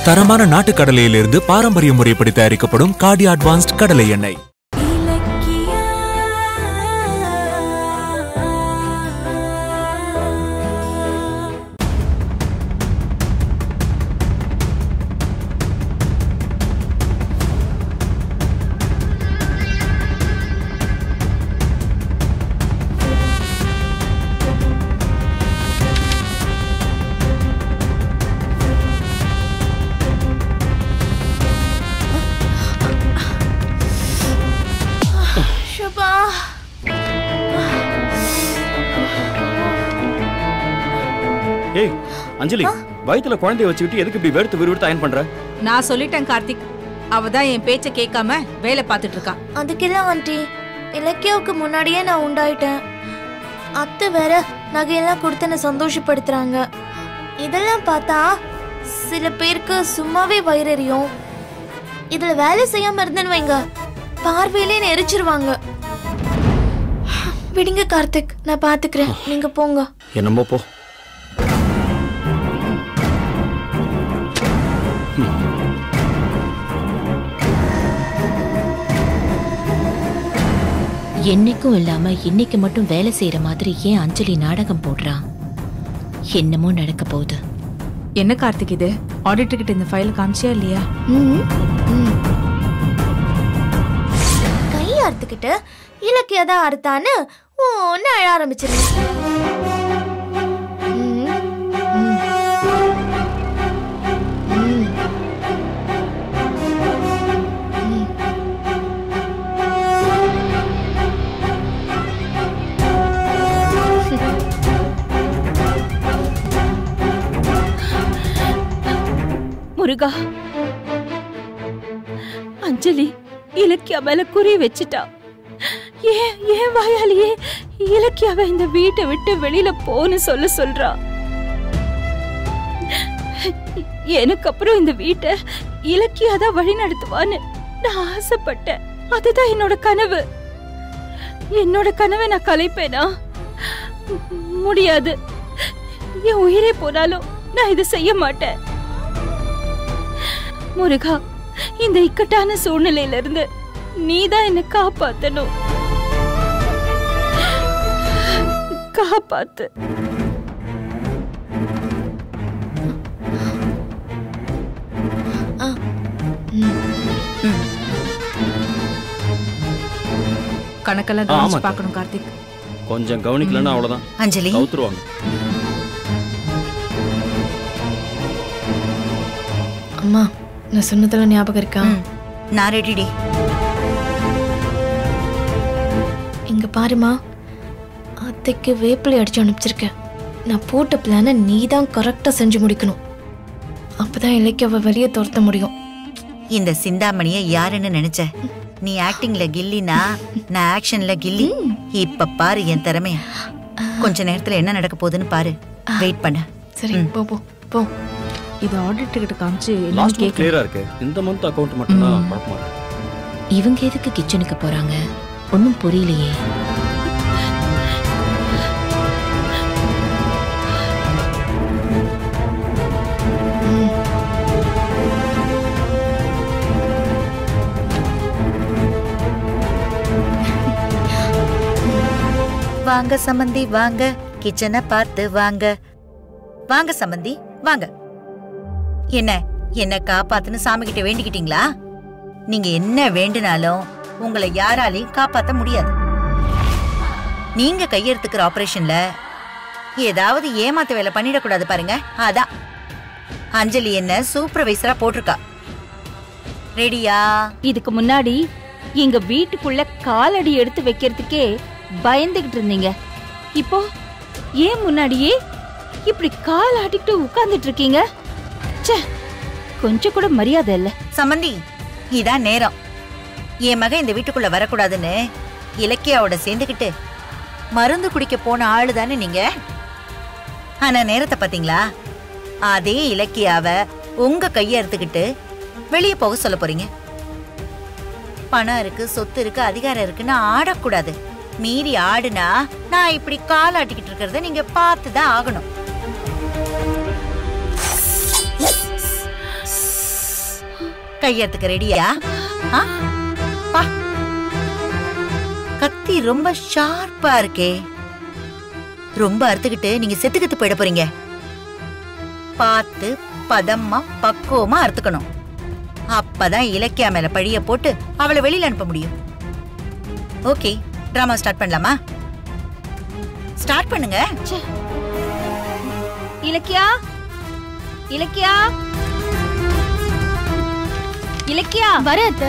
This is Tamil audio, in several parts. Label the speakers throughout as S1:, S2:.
S1: தரமான நாட்டு கடலையிலிருந்து பாரம்பரிய முறைப்படி தயாரிக்கப்படும் காடி அட்வான்ஸ்ட் கடலை எண்ணெய்
S2: ஷபா
S3: ஏய் அஞ்சலி வயித்துல குழந்தைய வச்சுக்கிட்டு எதுக்கு இப்படி வெறுத்து விறுவிறுத்து அயன் பண்ற
S4: நான் சொல்லிட்டேன் கார்த்திக் அவ தான் என் பேச்ச கேட்காம வேலை பார்த்துட்டு இருக்கா
S2: அதுக்கெல்லாம் ஆண்டி இலக்கியாவுக்கு முன்னாடியே நான் உண்டாயிட்டேன் அத்தை வேற நகையெல்லாம் கொடுத்து என்னை சந்தோஷப்படுத்துறாங்க இதெல்லாம் பார்த்தா சில பேருக்கு சும்மாவே வயிறறியும் இதுல வேலை செய்யாம இருந்தேன்னு வைங்க பார்வையிலே என்னை எரிச்சிருவாங்க விடுங்க கார்த்திக் நான் பாத்துக்கிறேன் நீங்க போங்க
S3: என்னமோ போ
S5: என்னைக்கும் இல்லாம இன்னைக்கு மட்டும் வேலை செய்யற மாதிரி ஏன் அஞ்சலி நாடகம் போடுறான் என்னமோ நடக்க போகுது
S4: என்ன கார்த்திக் இது ஆடிட்டர் கிட்ட இந்த ஃபைல் காமிச்சியா இல்லையா
S2: ம், ம். கையை அறுத்துக்கிட்டு இலக்கிய தான் அறுத்தான்னு ஒன்னு அழ ஆரம்பிச்சிருங்க ம், ம். ம். ம்.
S6: முருகா அஞ்சலி இலக்கியா மேல குறி வச்சிட்டா ஏன் ஏன் வாயாலேயே இலக்கியாவை இந்த வீட்டை விட்டு வெளியில போன்னு சொல்ல சொல்றா எனக்கு அப்புறம் இந்த வீட்டை இலக்கியா தான் வழி நடத்துவான்னு நான் ஆசைப்பட்டேன் அதுதான் என்னோட கனவு என்னோட கனவை நான் கலைப்பேனா முடியாது என் உயிரே போனாலும் நான் இதை செய்ய மாட்டேன் முருகா இந்த இக்கட்டான சூழ்நிலையில இருந்து நீதான் என்ன காப்பாத்தணும் காப்பாத்து
S4: கணக்கெல்லாம்
S3: ஆ,
S4: கவனிச்சு
S3: ஆமாக்கா.
S4: பார்க்கணும் கார்த்திக்
S3: கொஞ்சம் கவனிக்கலன்னா அவ்வளவுதான்
S7: அஞ்சலி
S3: கவுத்துருவாங்க
S2: அம்மா நான் சொன்னதெல்லாம் ஞாபகம் இருக்கா
S7: ம், நான் ரெடிடி
S2: இங்க பாருமா அத்தைக்கு வேப்பிலை அடிச்சு அனுப்பிச்சிருக்கேன் நான் போட்ட பிளானை நீ தான் கரெக்டாக செஞ்சு முடிக்கணும் அப்பதான் இலக்கியாவை வெளியே துரத்த முடியும்
S7: இந்த சிந்தாமணிய யாருன்னு நினைச்ச நீ ஆக்டிங்ல கில்லினா நான் ஆக்ஷன்ல கில்லி இப்ப பாரு என் திறமைய கொஞ்ச நேரத்துல என்ன நடக்க போகுதுன்னு பாரு வெயிட் பண்ண
S2: சரி போ போ போ
S4: இது ஆடிட்டர் கிட்ட காமிச்சு
S3: லாஸ்ட்
S4: என்னன்னு
S3: மந்த்
S4: கேட்க
S3: கிளியரா இருக்கு இந்த மந்த் அக்கவுண்ட் மட்டும் தான் குழப்பமா இருக்கு
S5: இவங்க எதுக்கு கிச்சனுக்கு போறாங்க ஒன்னும் புரியலையே
S7: வாங்க சம்பந்தி வாங்க கிச்சனை பார்த்து வாங்க வாங்க சம்பந்தி வாங்க என்ன என்ன காப்பாத்துன்னு சாமி கிட்ட வேண்டிக்கிட்டீங்களா நீங்க என்ன வேண்டுனாலும் உங்களை யாராலையும் காப்பாத்த முடியாது நீங்க கையெழுத்துக்கிற ஆபரேஷன்ல ஏதாவது ஏமாத்து வேலை பண்ணிடக்கூடாது பாருங்க அதான் அஞ்சலி என்ன சூப்பர்வைசரா போட்டிருக்கா ரெடியா
S6: இதுக்கு முன்னாடி எங்க வீட்டுக்குள்ள காலடி எடுத்து வைக்கிறதுக்கே பயந்துகிட்டு இருந்தீங்க இப்போ ஏன் முன்னாடியே இப்படி கால் ஆட்டிக்கிட்டு உட்கார்ந்துட்டு இருக்கீங்க ச்சே கொஞ்சம் கூட மரியாதை இல்ல
S7: சம்பந்தி இதான் நேரம் என் மகன் இந்த வீட்டுக்குள்ள வரக்கூடாதுன்னு இலக்கியாவோட சேர்ந்துக்கிட்டு மருந்து குடிக்க போன ஆளு தானே நீங்க ஆனா நேரத்தை பாத்தீங்களா அதே இலக்கியாவ உங்க கைய அறுத்துக்கிட்டு வெளியே போக சொல்ல போறீங்க பணம் இருக்கு சொத்து இருக்கு அதிகாரம் இருக்குன்னு ஆடக்கூடாது மீறி ஆடுனா நான் இப்படி கால் ஆட்டிக்கிட்டு இருக்கிறத நீங்க பார்த்து தான் ஆகணும் கையத்துக்கு ரெடியா ஆ? பா. கத்தி ரொம்ப ஷார்ப்பா இருக்கே ரொம்ப அறுத்துக்கிட்டு நீங்க செத்துக்கிட்டு போயிட போறீங்க பார்த்து பதமா பக்குவமா அறுத்துக்கணும் அப்பதான் இலக்கியா மேல பழிய போட்டு அவளை வெளியில அனுப்ப முடியும் ஓகே டிராமா ஸ்டார்ட் பண்ணலாமா ஸ்டார்ட் பண்ணுங்க
S6: இலக்கியா இலக்கியா இலக்கியா
S2: வர அத்தை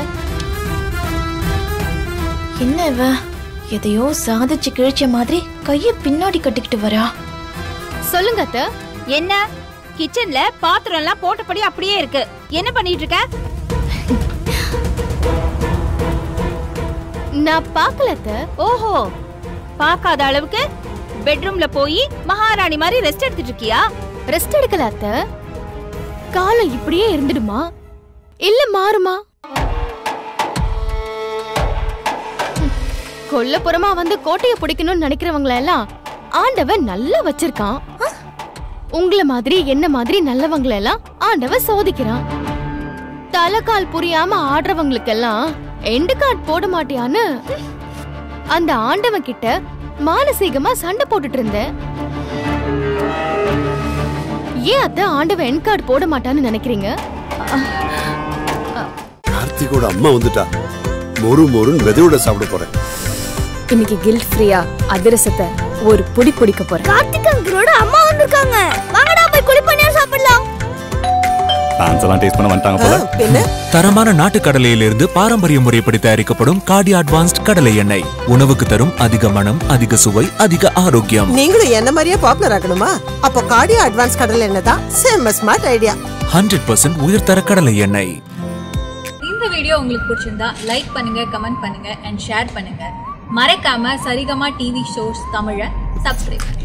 S2: என்ன இவ எதையோ சாதிச்சு கிழிச்ச மாதிரி கைய பின்னாடி கட்டிக்கிட்டு வரா
S6: சொல்லுங்க அத்த என்ன கிச்சன்ல பாத்திரம் எல்லாம் போட்டபடி அப்படியே இருக்கு என்ன பண்ணிட்டு இருக்க நான் பார்க்கல அத்த ஓஹோ பார்க்காத அளவுக்கு பெட்ரூம்ல போய் மகாராணி மாதிரி ரெஸ்ட் எடுத்துட்டு இருக்கியா ரெஸ்ட் எடுக்கல அத்த காலம் இப்படியே இருந்துடுமா இல்ல மாறுமா கொல்லப்புறமா வந்து கோட்டையை பிடிக்கணும்னு நினைக்கிறவங்கள எல்லாம் ஆண்டவன் நல்லா வச்சிருக்கான் உங்களை மாதிரி என்ன மாதிரி நல்லவங்கள எல்லாம் ஆண்டவன் சோதிக்கிறான் தலைக்கால் புரியாம ஆடுறவங்களுக்கெல்லாம் எண்டு கார்டு போட மாட்டியான்னு அந்த ஆண்டவன் கிட்ட மானசீகமா சண்டை போட்டுட்டு இருந்தேன் ஏன் அத்த ஆண்டவன் என் கார்டு போட மாட்டான்னு நினைக்கிறீங்க
S8: கார்த்திகோட அம்மா வந்துட்டா மொறு மொறுன்னு விதையோட சாப்பிட போறேன்
S9: இன்னைக்கு கில்ட் ஃப்ரீயா அதிரசத்தை ஒரு புடி பிடிக்க போறேன்
S2: கார்த்திக் அங்கிளோட அம்மா வந்திருக்காங்க வாங்கடா போய் குளிப்பணியா சாப்பிடலாம்
S3: டான்ஸ் எல்லாம் டேஸ்ட் பண்ண வந்துட்டாங்க போல
S1: தரமான நாட்டு கடலையிலிருந்து பாரம்பரிய முறைப்படி தயாரிக்கப்படும் காடி அட்வான்ஸ்ட் கடலை எண்ணெய் உணவுக்கு தரும் அதிக மனம் அதிக சுவை அதிக ஆரோக்கியம்
S10: நீங்களும் என்ன மாதிரியே பாப்புலர் ஆகணுமா அப்போ கார்டியோ அட்வான்ஸ் கடல் என்ன தான் செம்ம ஸ்மார்ட் ஐடியா
S1: ஹண்ட்ரட் பர்சன்ட் உயர்தர கடலை எண்ணெய்
S11: இந்த வீடியோ உங்களுக்கு பிடிச்சிருந்தா லைக் பண்ணுங்க கமெண்ட் பண்ணுங்க அண்ட் ஷேர் பண்ணுங்க மறக்காம சரிகமா டிவி ஷோஸ் தமிழை சப்ஸ்கிரைப் பண்ணுங்க